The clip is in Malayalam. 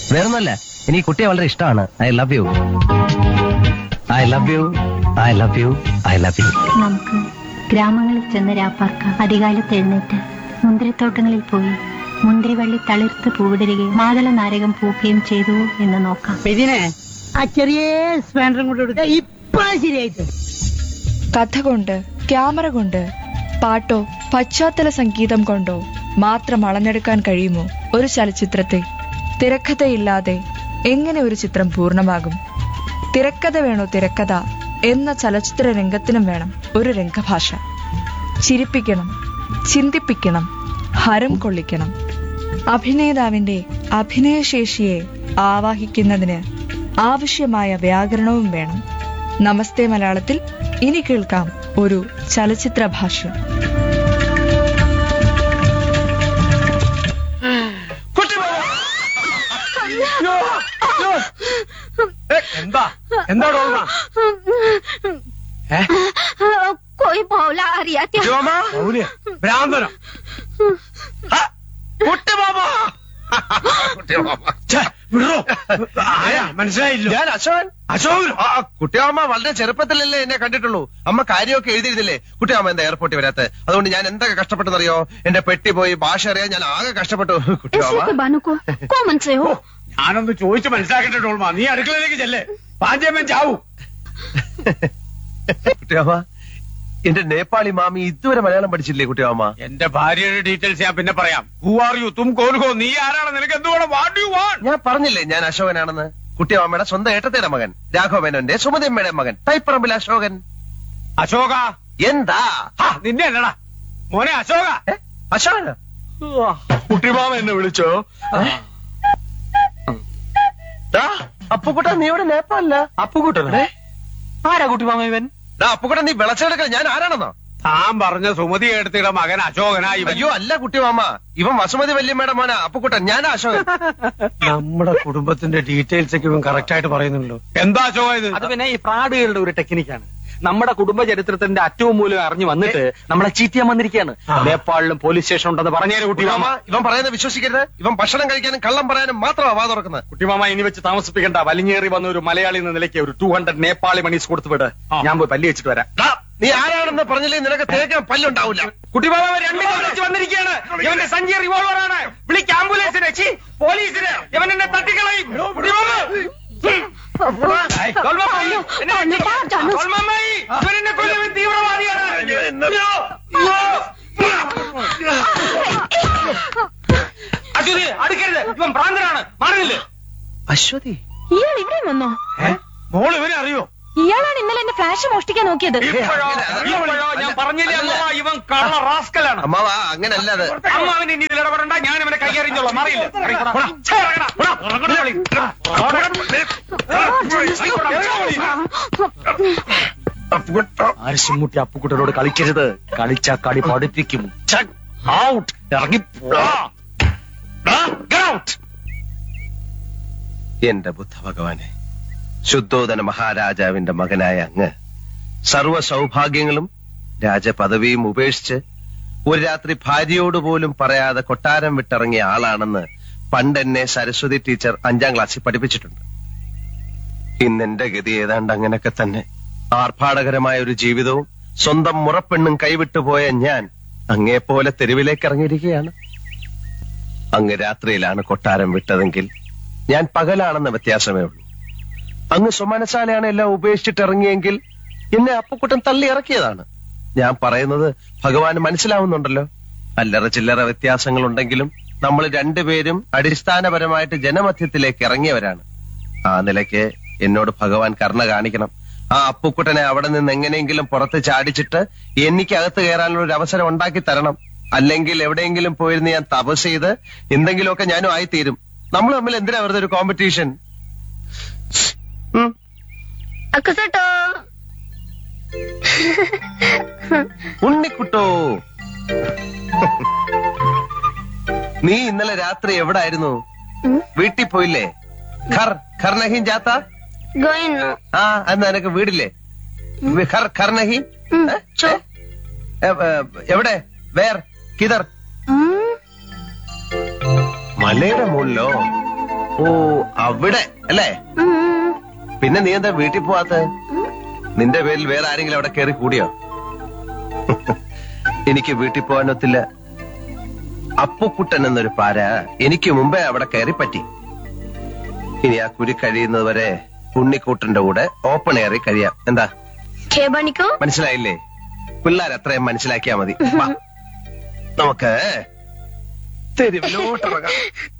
വേറൊന്നുമല്ല എനിക്ക് ഈ കുട്ടിയെ വളരെ ഇഷ്ടമാണ് I love you I love you I love you I love you നമുക്ക് ഗ്രാമങ്ങളിൽ ചെന്ന് രാപ്പാർക്കാം അധികാലത്ത് എഴുന്നേറ്റ് മുന്തിരിത്തോട്ടങ്ങളിൽ പോയി മുന്തിരിവള്ളി തളിർത്ത് പൂവിടരുകയും മാതള നാരകം പൂക്കുകയും ചെയ്തു എന്ന് നോക്കാം ഇതിനെ ആ ചെറിയ സ്പാൻഡറും കൊണ്ട് കൊടുക്ക ഇപ്പൊ ശരിയായിട്ട് കഥ കൊണ്ട് ക്യാമറ കൊണ്ട് പാട്ടോ പശ്ചാത്തല സംഗീതം കൊണ്ടോ മാത്രം അളന്നെടുക്കാൻ കഴിയുമോ ഒരു ചലച്ചിത്രത്തെ തിരക്കഥയില്ലാതെ എങ്ങനെ ഒരു ചിത്രം പൂർണ്ണമാകും തിരക്കഥ വേണോ തിരക്കഥ എന്ന ചലച്ചിത്ര രംഗത്തിനും വേണം ഒരു രംഗഭാഷ ചിരിപ്പിക്കണം ചിന്തിപ്പിക്കണം ഹരം കൊള്ളിക്കണം അഭിനേതാവിന്റെ അഭിനയശേഷിയെ ആവാഹിക്കുന്നതിന് ആവശ്യമായ വ്യാകരണവും വേണം നമസ്തേ മലയാളത്തിൽ ഇനി കേൾക്കാം ഒരു ചലച്ചിത്ര ഭാഷ്യം എന്താ എന്താ ഓർമ്മ कोई बोला आ रहा क्या ഭ്രാന്തന കുട്ടിമാമ വിടറോ ആരാ മനസ്സിലായില്ലോ ഞാൻ അശോകൻ അശോകൻ ആ, ആ, കുട്ടിയമ്മ വളരെ ചെറുപ്പത്തിലല്ലേ എന്നെ കണ്ടിട്ടുള്ളൂ അമ്മ കാര്യമൊക്കെ എഴുതിയിരുന്നില്ലേ കുട്ടിയമ്മ എന്താ എയർപോർട്ടിൽ വരാത്ത അതുകൊണ്ട് ഞാൻ എന്തൊക്കെ കഷ്ടപ്പെട്ടെന്നറിയോ എന്റെ പെട്ടി പോയി ഭാഷ അറിയാൻ ഞാൻ ആകെ കഷ്ടപ്പെട്ടു കുട്ടിയമ്മ बानू को कौन से हो ഞാനൊന്ന് ചോദിച്ച് മനസ്സിലാക്കട്ടെ ഓൾമ നീ അടുക്കളയിലേക്ക് ചെല്ലേ പാഞ്ചേമ്മൻ ചാവൂ കുട്ടിയമ്മ എന്റെ നേപ്പാളി മാമി ഇതുവരെ മലയാളം പഠിച്ചില്ലേ കുട്ടിയമ്മ എന്റെ ഭാര്യയുടെ ഡീറ്റെയിൽസ് ഞാൻ പിന്നെ പറയാം ഹു ആർ യു തും കോൽഹോ നീ ആരാണ് നിനക്ക് എന്ത് വേണം വാട്ട് യു വാണ്ട് ഞാൻ പറഞ്ഞില്ലേ ഞാൻ അശോകനാണെന്ന് കുട്ടിയമ്മയുടെ സ്വന്തം ഏട്ടത്തിയുടെ മകൻ രാഘവമേനോന്റെ സുമതിയമ്മയുടെ മകൻ തൈപ്പറമ്പിൽ അശോകൻ അശോക എന്താ ഹാ, നിന്നെ അല്ലടാ മോനെ അശോക ഏ? അശോകന കുട്ടിമാമ എന്നെ വിളിച്ചോ അപ്പുക്കുട്ട നീ ഇവിടെ നേപ്പാളില്ല അപ്പുകൂട്ടനെ ആരാ കുട്ടിമാമ ഇവൻ അപ്പുക്കുട്ട നീ വിളച്ചെടുക്കൽ ഞാൻ ആരാണെന്നോ താൻ പറഞ്ഞ സുമതി എടുത്തിയുടെ മകൻ അശോകനാ ഇവൻ അയ്യോ അല്ല കുട്ടിമാമ ഇവൻ വസുമതി വല്യമ്മയുടെ മോനാ അപ്പുക്കുട്ടൻ ഞാനാ അശോകൻ നമ്മുടെ കുടുംബത്തിന്റെ ഡീറ്റെയിൽസ് ഒക്കെ ഇവൻ കറക്റ്റ് ആയിട്ട് പറയുന്നുണ്ടോ എന്താ അശോക ഇത് അത് പിന്നെ ഈ ഫ്രാഡുകളുടെ ഒരു ടെക്നിക്കാണ് നമ്മുടെ കുടുംബ ചരിത്രത്തിന്റെ അറ്റവും മൂലം അറിഞ്ഞു വന്നിട്ട് നമ്മളെ ചീറ്റിയാൻ വന്നിരിക്കുകയാണ് ആ. നേപ്പാളിലും പോലീസ് സ്റ്റേഷൻ ഉണ്ടെന്ന് പറഞ്ഞേരെ കുട്ടിമാമ കുട്ടിമാമ ഇവൻ പറയുന്നത് വിശ്വസിക്കരുത് ഇവൻ ഭക്ഷണം കഴിക്കാനും കള്ളം പറയാനും മാത്രമാ വാ തുറക്കുന്നത് കുട്ടിമാമ ഇനി വെച്ച് താമസിപ്പിക്കണ്ട വലിഞ്ഞേറി വന്ന ഒരു മലയാളി എന്ന നിലയ്ക്ക് ഒരു ടൂ ഹൺഡ്രഡ് നേപ്പാളി മണീസ് കൊടുത്തു വിട് ആ. ഞാൻ പോയി പല്ലി വെച്ചിട്ട് വരാം ഡാ, നീ ആരാണെന്ന് പറഞ്ഞില്ലേ നിനക്ക് തേക്കാൻ പല്ലുണ്ടാവില്ല കുട്ടിമാമ രണ്ട് വിളിച്ച് വന്നിരിക്കുകയാണ് ഇവന്റെ സഞ്ചി റിവോൾവർ ആണ് വിളിക്ക് ആംബുലൻസിനെ ഛീ, പോലീസിനെ ഇവൻ എന്നെ തട്ടിക്കളയും കുട്ടിമാമ കൊൽമാമായി, എന്നെ രക്ഷിക്കണം. കൊൽമാമായി, ഇവൻ എന്നെ കൊല്ലും, ഇവൻ തീവ്രവാദിയാണ് അശ്വതി അടുക്കരുത് ഇവൻ ഭ്രാന്തനാണ് മാറുന്നില്ലേ അശ്വതി ഇയാൾ ഇവിടെ വന്നോ മോൾ ഇവനെ അറിയോ ഇയാളാണ് ഇന്നലെ എന്റെ ഫ്ലാഷ് മോഷ്ടിക്കാൻ നോക്കിയത് ഇപ്പോഴോ ഇപ്പോഴോ ഞാൻ പറഞ്ഞില്ലേ അമ്മ ഇവൻ കള്ള റാസ്കലാണ് അമ്മാവ അങ്ങനല്ല അത് അമ്മ അവന് ഇനി ഇതിൽ ഇടപെടണ്ട ഞാൻ അവനെ കൈകാര്യം മാറിയില്ല ഇറങ്ങിക്കോടാ. ഛേ, ഇറങ്ങടാ. പോടാ. ഇറങ്ങടാ വിളി. ആരിശുമുട്ടി അപ്പുക്കുട്ടനോട് കളിക്കരുത് കളിച്ച കളി പഠിപ്പിക്കും ഔട്ട് ഇറങ്ങി പോടാ. ഡാ, get out. എന്റെ ബുദ്ധ ഭഗവാനെ ശുദ്ധോധന മഹാരാജാവിന്റെ മകനായ അങ്ങ് സർവ സൗഭാഗ്യങ്ങളും രാജപദവിയും ഉപേക്ഷിച്ച് ഒരു രാത്രി ഭാര്യയോട് പോലും പറയാതെ കൊട്ടാരം വിട്ടിറങ്ങിയ ആളാണെന്ന് പണ്ട് എന്നെ സരസ്വതി ടീച്ചർ അഞ്ചാം ക്ലാസ്സിൽ പഠിപ്പിച്ചിട്ടുണ്ട് ഇന്ന് എന്റെ ഗതി ഏതാണ്ട് അങ്ങനെയൊക്കെ തന്നെ ആർഭാടകരമായ ഒരു ജീവിതവും സ്വന്തം മുറപ്പെണ്ണും കൈവിട്ടുപോയ ഞാൻ അങ്ങേപ്പോലെ തെരുവിലേക്ക് ഇറങ്ങിയിരിക്കുകയാണ് അങ്ങ് രാത്രിയിലാണ് കൊട്ടാരം വിട്ടതെങ്കിൽ ഞാൻ പകലാണെന്ന വ്യത്യാസമേ ഉള്ളൂ അങ്ങ് സ്വമനസാലെയാണ് എല്ലാം ഉപേക്ഷിച്ചിട്ട് ഇറങ്ങിയെങ്കിൽ എന്നെ അപ്പുക്കുട്ടൻ തള്ളി ഇറക്കിയതാണ് ഞാൻ പറയുന്നത് ഭഗവാന് മനസ്സിലാവുന്നുണ്ടല്ലോ അല്ലറ ചില്ലറ വ്യത്യാസങ്ങളുണ്ടെങ്കിലും നമ്മൾ രണ്ടുപേരും അടിസ്ഥാനപരമായിട്ട് ജനമധ്യത്തിലേക്ക് ഇറങ്ങിയവരാണ് ആ നിലയ്ക്ക് എന്നോട് ഭഗവാൻ കരുണ കാണിക്കണം ആ അപ്പുക്കുട്ടനെ അവിടെ നിന്ന് എങ്ങനെയെങ്കിലും പുറത്ത് ചാടിച്ചിട്ട് എനിക്ക് അകത്ത് കയറാനുള്ള ഒരു അവസരം ഉണ്ടാക്കി തരണം അല്ലെങ്കിൽ എവിടെയെങ്കിലും പോയിരുന്ന് ഞാൻ തപസ് ചെയ്ത് എന്തെങ്കിലുമൊക്കെ ഞാനും ആയിത്തീരും നമ്മൾ തമ്മിൽ എന്തിനാ വെറുതെ ഒരു കോമ്പറ്റീഷൻ അക്കുസട്ടോ ഉണ്ണിക്കുട്ടോ നീ ഇന്നലെ രാത്രി എവിടായിരുന്നു വീട്ടിൽ പോയില്ലേ ഖർ ഖർ നഹീം ജാത്ത ഗോയിന്നു ആ അന്ന് നിനക്ക് വീടില്ലേ വി- ഖർ ഖർ നഹീം ഏ? ചോ. ഏ, ഏ, എവിടെ വേർ കിതർ മലയുടെ മുകളിലോ ഓ അവിടെ അല്ലേ പിന്നെ നീ എന്താ വീട്ടിൽ പോവാത്ത നിന്റെ പേരിൽ വേറെ ആരെങ്കിലും അവിടെ കയറി കൂടിയോ എനിക്ക് വീട്ടിൽ പോകാനൊത്തില്ല അപ്പുക്കുട്ടൻ എന്നൊരു പാര എനിക്ക് മുമ്പേ അവിടെ കയറി പറ്റി ഇനി ആ കുരി കഴിയുന്നത് വരെ ഉണ്ണിക്കൂട്ടന്റെ കൂടെ ഓപ്പൺ എയറിൽ കഴിയാം എന്താ ഖേബണിക്കോ മനസ്സിലായില്ലേ പിള്ളേർ അത്രയും മനസ്സിലാക്കിയാ മതി വാ. നമുക്ക് തെരുവിലോട്ടിറങ്ങാം